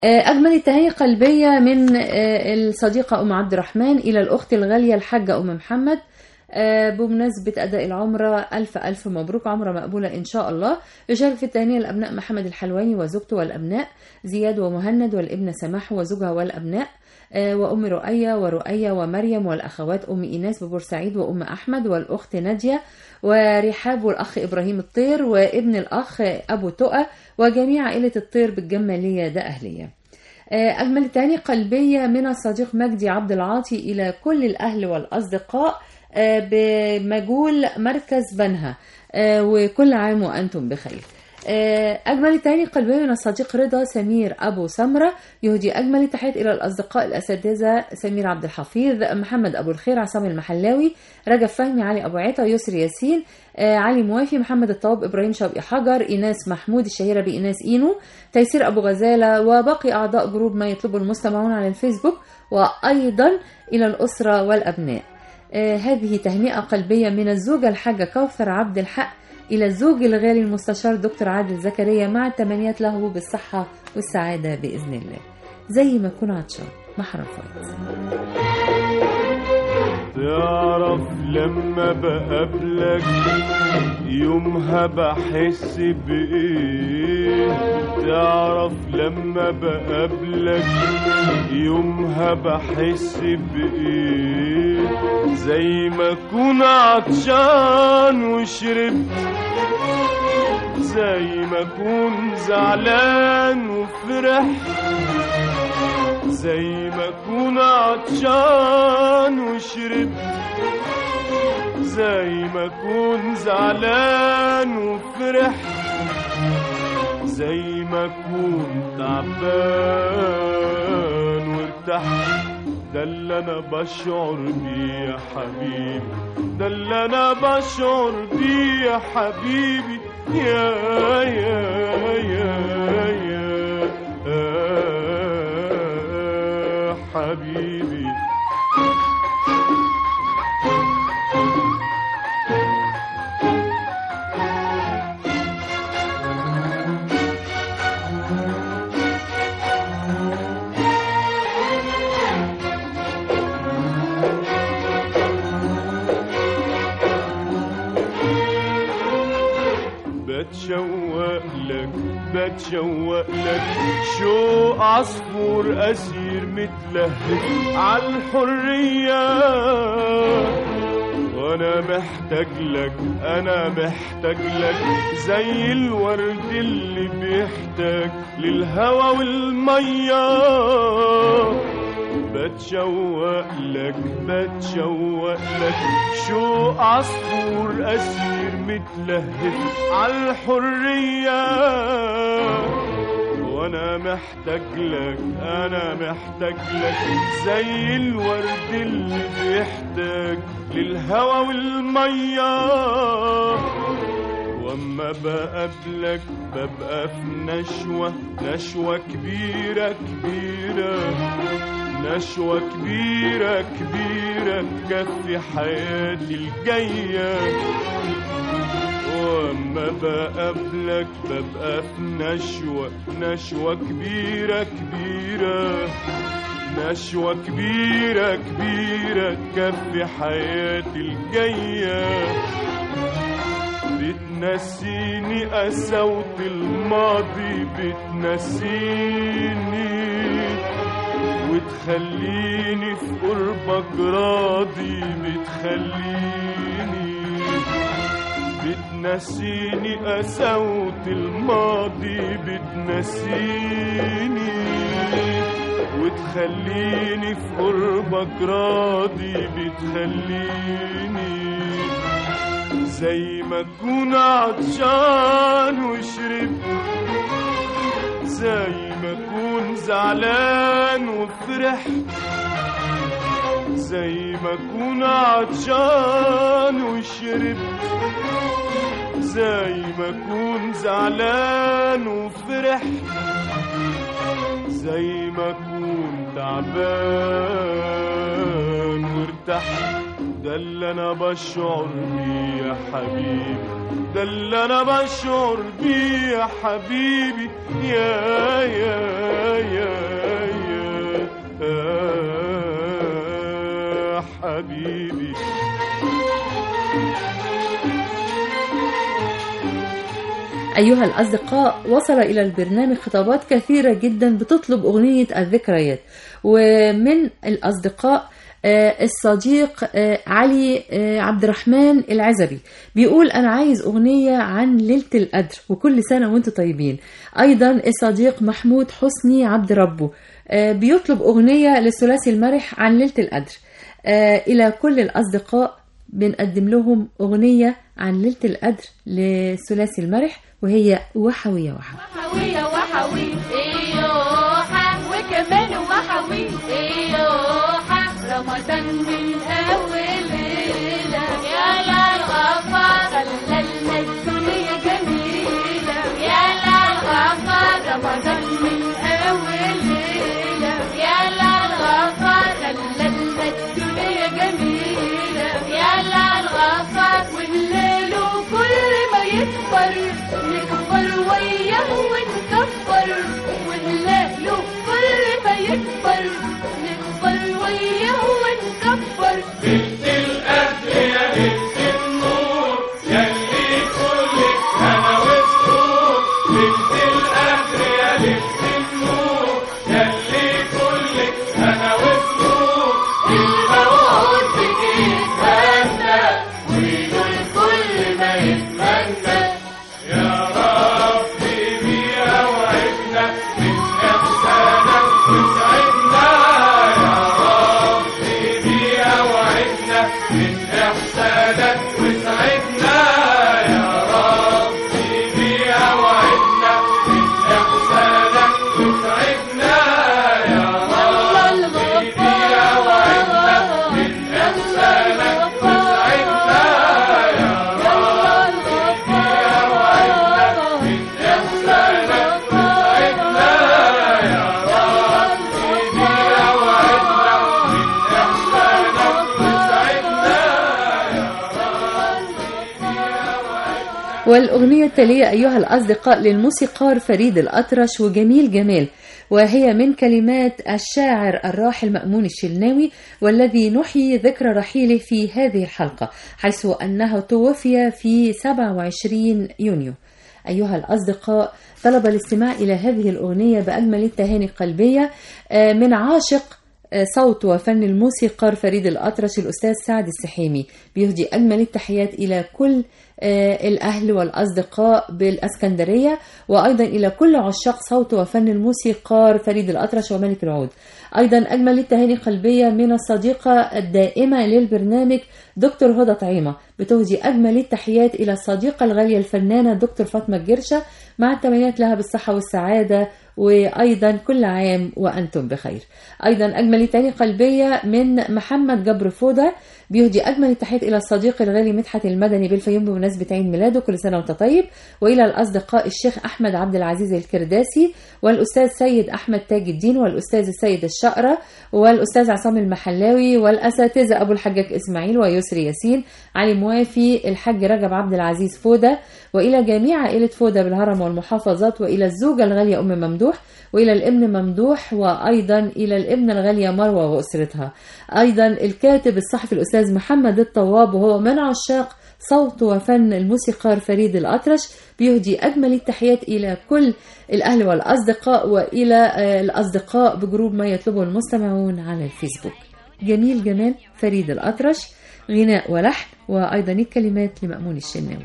أجمل التهاني قلبية من آه، الصديقة أم عبد الرحمن إلى الأخت الغالية الحاجة أم محمد آه، بمناسبة أداء العمرة ألف ألف مبروك عمرة مقبولة إن شاء الله يشارك في التهنئة الأبناء محمد الحلواني وزوجته والأبناء زياد ومهند والابن سماح وزوجها والأبناء آه، وأم رؤية ورؤية ومريم والأخوات أم إيناس ببورسعيد وأم أحمد والأخت نادية ورحاب والأخ إبراهيم الطير وابن الأخ أبو تقى وجميع عائلة الطير بالجمالية ده أهلية آه، أجمل التهاني قلبية من الصديق مجدي عبد العاطي إلى كل الأهل والأصدقاء آه، بمجول مركز بنها آه، وكل عام وأنتم بخير آه، أجمل التهاني قلبية من الصديق رضا سمير أبو سمرة يهدي أجمل التحيات إلى الأصدقاء الأساتذة سمير عبد الحفيظ محمد أبو الخير عصام المحلاوي رجب فهمي علي أبو عيطة يسري ياسين آه، علي موافي محمد الطواب إبراهيم شوقي حجر إيناس محمود الشهيرة بإيناس إينو تيسير أبو غزالة وباقي أعضاء جروب ما يطلبه المستمعون على الفيسبوك وأيضا إلى الأسرة والأبناء آه، هذه تهنئة قلبية من الزوجة الحاجة كوثر عبد الحق إلى الزوج الغالي المستشار دكتور عادل زكريا مع التمنيات له بالصحة والسعادة بإذن الله زي ما يكون عطشان محرم فؤاد تعرف لما بقابلك يومها بحس بإيه تعرف لما بقابلك يومها بحس بإيه زي ما أكون عطشان وشربت زي ما أكون زعلان وفرحت زي ما اكون عطشان وشربت زي ما اكون زعلان وفرحت زي ما اكون تعبان وارتحت ده اللي انا بشعر بيه يا حبيبي ده اللي انا بشعر بيه يا حبيبي يا يا يا يا آه حبيبي بتشوق لك بتشوق لك شو عصفور أسير متلهف عالحرية وانا محتاج لك انا محتاج لك زي الورد اللي بيحتاج للهوى والميه بتشوق لك بتشوق لك شو عصفور أسير متلهف عالحرية وانا محتاج لك انا محتاج لك زي الورد اللي بيحتاج للهوى والميه واما بقابلك ببقى في نشوة نشوة كبيرة كبيرة نشوة كبيرة كبيرة تكفي حياتي الجاية واما بقابلك ببقى في نشوة نشوة كبيرة كبيرة نشوة كبيرة كبيرة تكفي حياتي الجاية بتنسيني قساوة الماضي بتنسيني وتخليني في قربك راضي بتخليني بتنسيني قساوة الماضي بتنسيني وتخليني في قربك راضي بتخليني زي ما اكون عطشان وشربت زي ما اكون زعلان وفرحت زي ما اكون عطشان وشربت زي ما اكون زعلان وفرحت زي ما اكون تعبان وارتحت ده اللي انا بشعر بيه يا حبيبي ده اللي انا بشعر بيه يا حبيبي يا يا يا يا, يا حبيبي أيها الأصدقاء وصل إلى البرنامج خطابات كثيرة جدا بتطلب أغنية الذكريات ومن الأصدقاء آه، الصديق آه، علي آه، عبد الرحمن العزبي بيقول أنا عايز أغنية عن ليلة القدر وكل سنة وانتم طيبين أيضا الصديق محمود حسني عبد ربه آه، بيطلب أغنية للثلاثي المرح عن ليلة القدر آه، إلى كل الأصدقاء بنقدم لهم أغنية عن ليلة القدر لثلاثي المرح وهي وحوية وحوي وحوية وحوي ايوحة وكمان وحوي ايوحة رمضان من اول ليلة يا لا الغفار خللنا الدنيا جميلة يا لا الغفار رمضان من اول ليلة يا لا الغفار خللنا الدنيا جميلة يا لا الغفار والليل كل ما يكبر نكبر وياه ونكبر والليل كل ما يكبر نكبر وياه ونكبر الموت بيتمنى ويقول كل ما يتمنى الله الغفار الله والأغنية التالية أيها الأصدقاء للموسيقار فريد الأطرش وجميل جمال وهي من كلمات الشاعر الراحل مأمون الشلناوي والذي نحيي ذكرى رحيله في هذه الحلقة حيث أنه توفي في 27 يونيو أيها الأصدقاء طلب الاستماع إلى هذه الأغنية بأجمل التهاني القلبية آه، من عاشق صوت وفن الموسيقار فريد الأطرش الأستاذ سعد السحيمي بيهدي أجمل التحيات إلى كل آه، الأهل والأصدقاء بالأسكندرية وأيضا إلى كل عشاق صوت وفن الموسيقار فريد الأطرش وملك العود أيضا أجمل التهاني قلبية من الصديقة الدائمة للبرنامج دكتور هدى طعيمة بتهدي أجمل التحيات إلى الصديقة الغالية الفنانة دكتور فاطمة الجرشة مع التمنيات لها بالصحة والسعادة وأيضا كل عام وأنتم بخير أيضا أجمل تاني قلبية من محمد جبر فودة بيهدي أجمل التحيات إلى الصديق الغالي مدحت المدني بالفيوم بمناسبة عيد ميلاده كل سنة وأنت طيب وإلى الأصدقاء الشيخ أحمد عبد العزيز الكرداسي والأستاذ سيد أحمد تاج الدين والأستاذ السيد الشقرة والأستاذ عصام المحلاوي والأساتذة أبو الحجاج إسماعيل ويسري ياسين علي موافي الحاج رجب عبد العزيز فودة وإلى جميع عائلة فودة بالهرم والمحافظات وإلى الزوجة الغالية أم ممدوح وإلى الابن ممدوح وأيضا إلى الابنة الغالية مروة وأسرتها أيضا الكاتب الصحفي الأستاذ محمد الطواب وهو من عشاق صوت وفن الموسيقار فريد الأطرش بيهدي أجمل التحيات إلى كل الأهل والأصدقاء وإلى آه، الأصدقاء بجروب ما يطلبه المستمعون على الفيسبوك جميل جمال فريد الأطرش غناء ولحن وأيضا الكلمات لمأمون الشناوي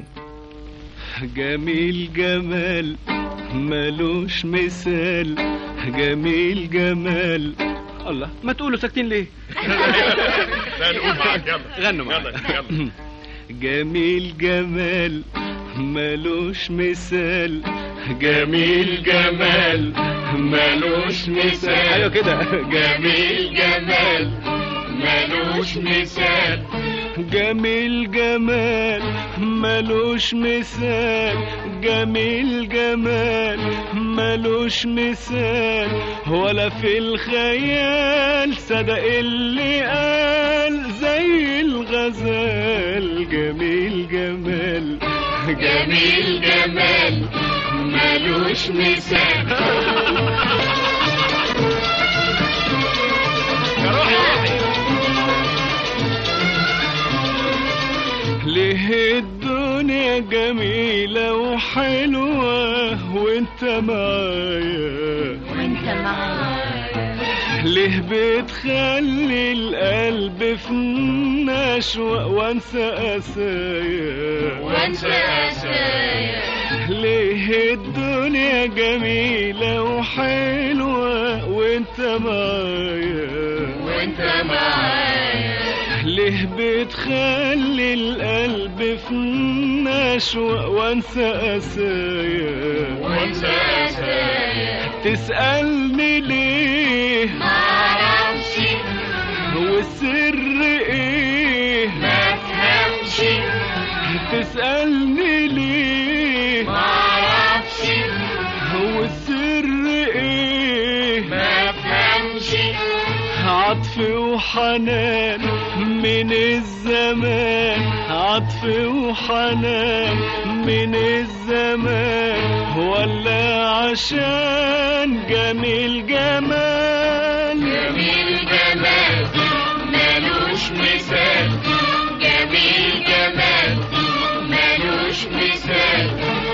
جميل جمال ملوش مثال جميل جمال الله ما تقولوا ساكتين ليه لا نقول معاك يلا غنوا معايا. يلا يلا جميل جمال ملوش مثال جميل جمال ملوش مثال ايوه كده جميل جمال ملوش مثال جميل جمال ملوش مثال جميل جمال ملوش مثال ولا في الخيال صدق اللي قال زي الغزال جميل جمال جميل جمال ملوش مثال ليه الدنيا جميلة وحلوة وانت معايا وانت معايا ليه بتخلي القلب في نشوة وانسى قسايا وانسى أسايا ليه الدنيا جميلة وحلوة وانت معايا وانت معايا ليه بتخلي القلب في نشوة وانسى قسايا وانسى أسايا تسألني ليه معرفش هو السر ايه ما تفهمش تسألني ليه معرفش هو السر ايه ما تفهمش عطف وحنان من الزمان عطف وحنان من الزمان ولا عشان جميل جمال جميل جمال ملوش مثال جميل جمال ملوش مثال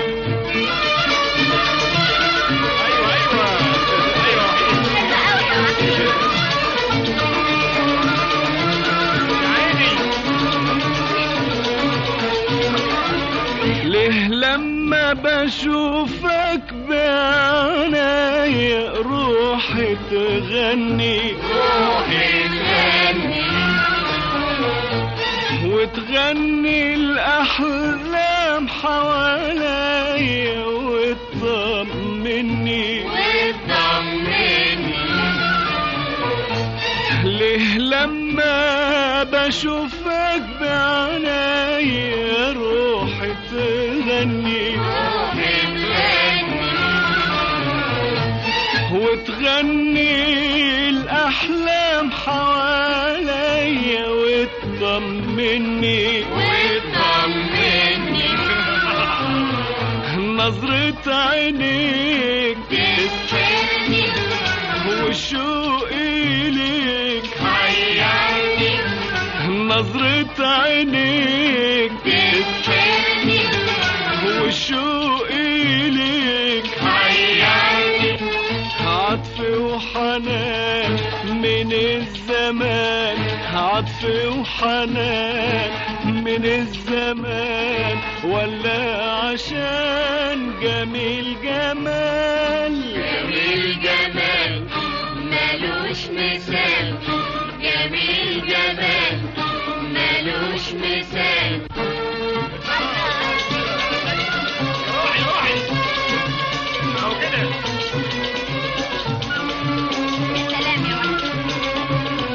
ليه لما بشوفك بعناية روحي تغني روحي تغني وتغني الأحلام حواليا وتطمني وتطمني ليه لما بشوفك بعناية روحي تغني روحي تغني وتغني الأحلام حواليا وتطمني وتطمني نظرة عينيك تسكني والشوق إليك حيرني نظرة عينيك تسكني والشوق إليك حيرني عطف وحنان من الزمان عطف وحنان من الزمان ولا عشان جميل جمال جميل جمال ملوش مثال جميل جمال ملوش مثال السلام يا وحيد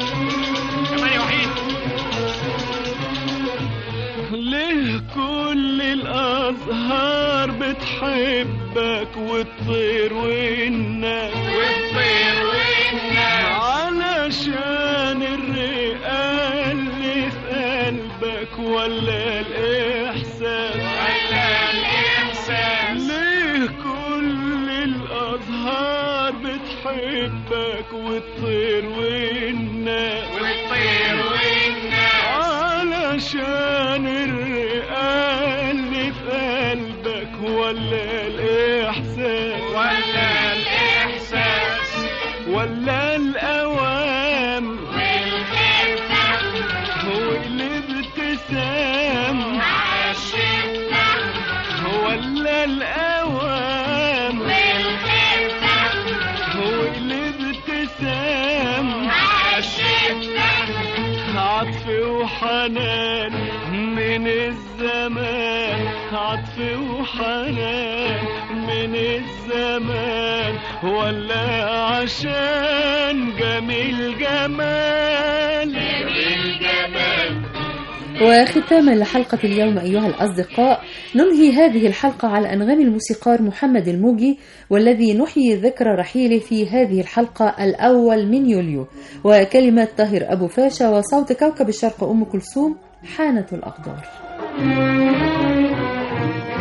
ليه كل الأزهار بتحبك وتطير والناس والطير والناس علشان الرئة اللي في قلبك ولا الإحساس ولا الإحساس ليه كل الأزهار بتحبك وتطير والناس والطير والناس علشان الرئة اللي في قلبك ولا الإحساس ولا الإحساس ولا الأوام والخفة هو الابتسام عالشدة ولا الأوام والخفة هو الابتسام عالشدة عطف وحنان من الزمان عطف وحنان من الزمان ولا عشان جميل جمال جميل جمال وختاما لحلقة اليوم أيها الأصدقاء ننهي هذه الحلقة على أنغام الموسيقار محمد الموجي والذي نحيي ذكرى رحيله في هذه الحلقة الأول من يوليو وكلمة طاهر أبو فاشا وصوت كوكب الشرق أم كلثوم حانت الأقدار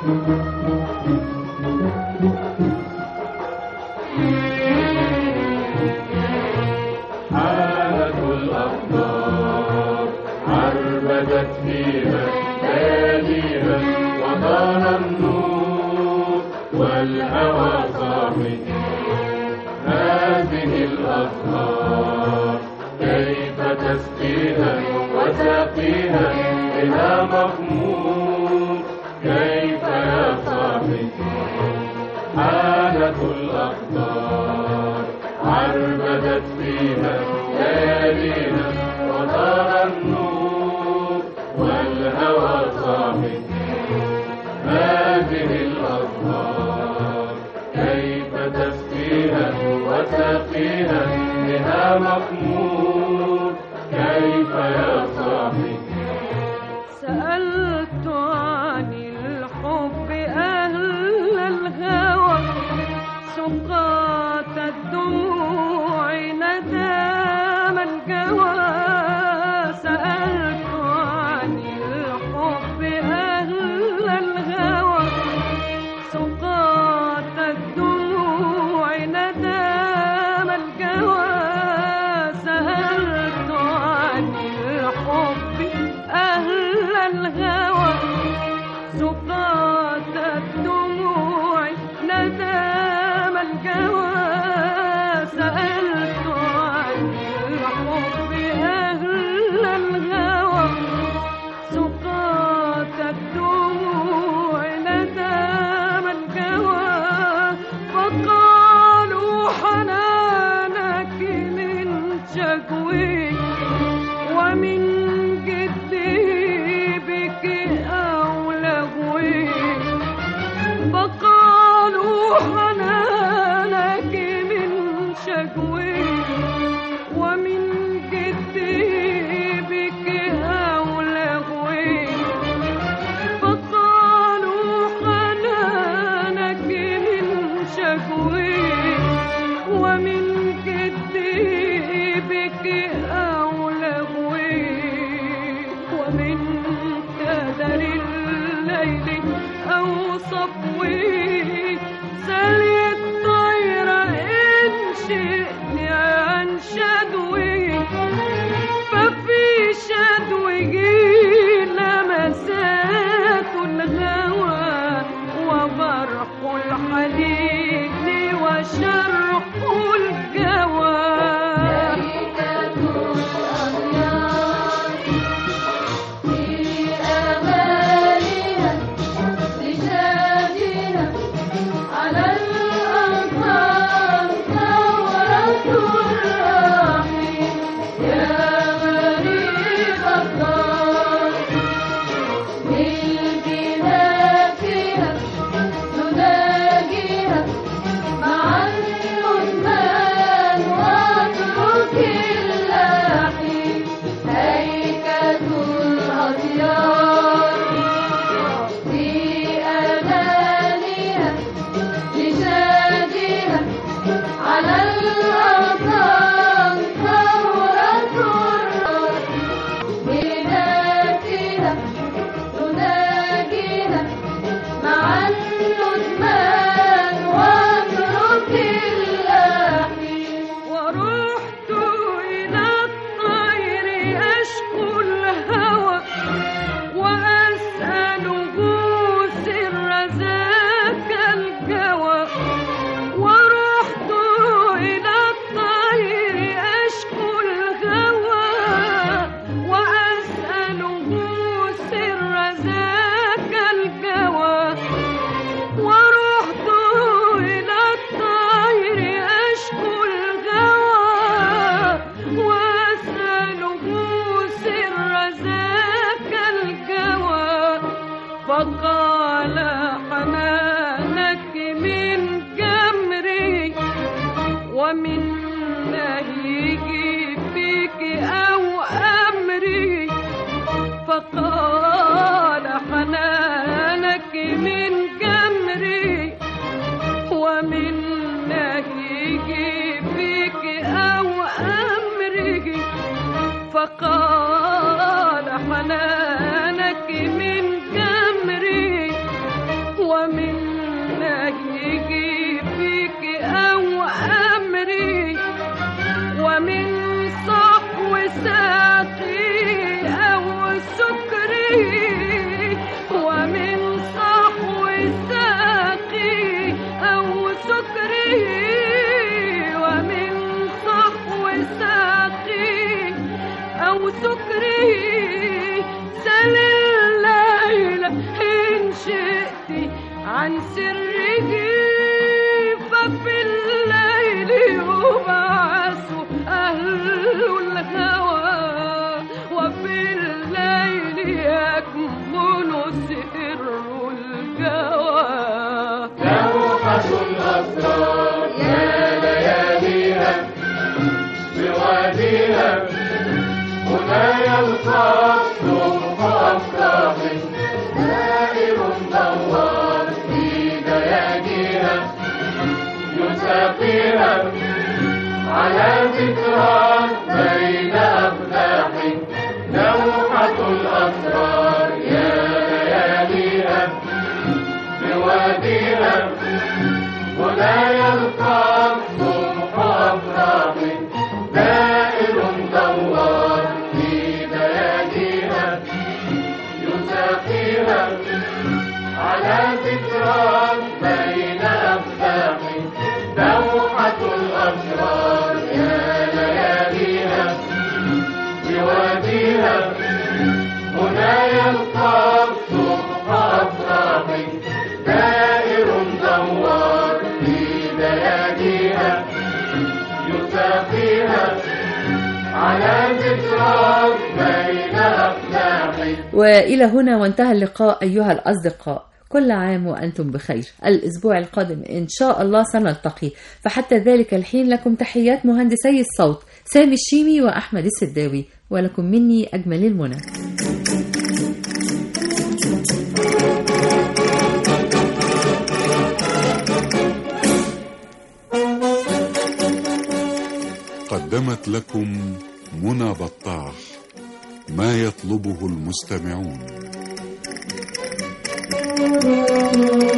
حالة الأقدار عربدت فيها لياليها وطال النور والهوى صاحي هذه الأزهار كيف تسقيها وسقيها بها مخمور كيف يا صاحي حالة الأقدار عربدت فيها ليالينا وطار النور والهوى صاحي هذه الأزهار كيف تسقيها وسقيها بها مخمور كيف يا صاحي سألت عن الحب أهل الهوى سقاط الدموع ندام الجوى سألت عن الحب أهل الهوى سقاط الدموع ندام الجوى سألت عن الحب أهل الهوى سقاط الدموع ندام الجوى سألت عن الحب أهل الهوى سقاط الدموع ندام الجوى فقالوا حنانك من شكوي ومن جدي بك أو لغوي فقالوا حنانك من شكوي ومن جدي بك أو لغوي فقالوا حنانك من شكوي ومن جدي بك أو لغوي ومن كدر الليل أو صبوي سلي الطير إن شئني عن شدوي ففي شدوه لمسات الهوى وبرح الحديد وشرح الجوى ورحت إلى الطير أشكو الهوى وأسأله سر ذاك الجوى ورحت إلى الطير أشكو الهوى وأسأله سر ذاك الجوى ورحت إلى الطير أشكو الهوى وأسأله سر ذاك الجوى فقال حنانك من جمري ومن نهيجي فيك أو أمري فقال حنانك من جمري ومن نهيجي فيك أو أمري فقال حنانك من جمري ومن نهيجي فيك أو أمري ومن صحو ساقي أو سكري ومن صحو ساقي أو سكري ومن صحو ساقي أو سكري سل الليل إن شئت عن سره ففي الليل يبعث أهل الهوى وفي الليل يكمن سر الجوى دوحة الأسرار يا لياليها بواديها هنا يلقى الصبح أفراح دائر دوار في دياجيها يساقيها على ذكرى بين أفلاح دوحة الأسرار يا لياليها بواديها هنا يلقى الصبح أفراح دائر دوار في بياديها يساقيها على ذكرى بين أفلاح دوحة الأشرار يا لياليها بواديها هنا يلقى الصبح أفراح دائر دوار في بياديها يساقيها على ذكرى بين أفلاح والى هنا وانتهى اللقاء ايها الاصدقاء كل عام وانتم بخير الاسبوع القادم ان شاء الله سنلتقي فحتى ذلك الحين لكم تحيات مهندسي الصوت سامي الشيمي واحمد السداوي ولكم مني اجمل المنى قدمت لكم منى بطاح ما يطلبه المستمعون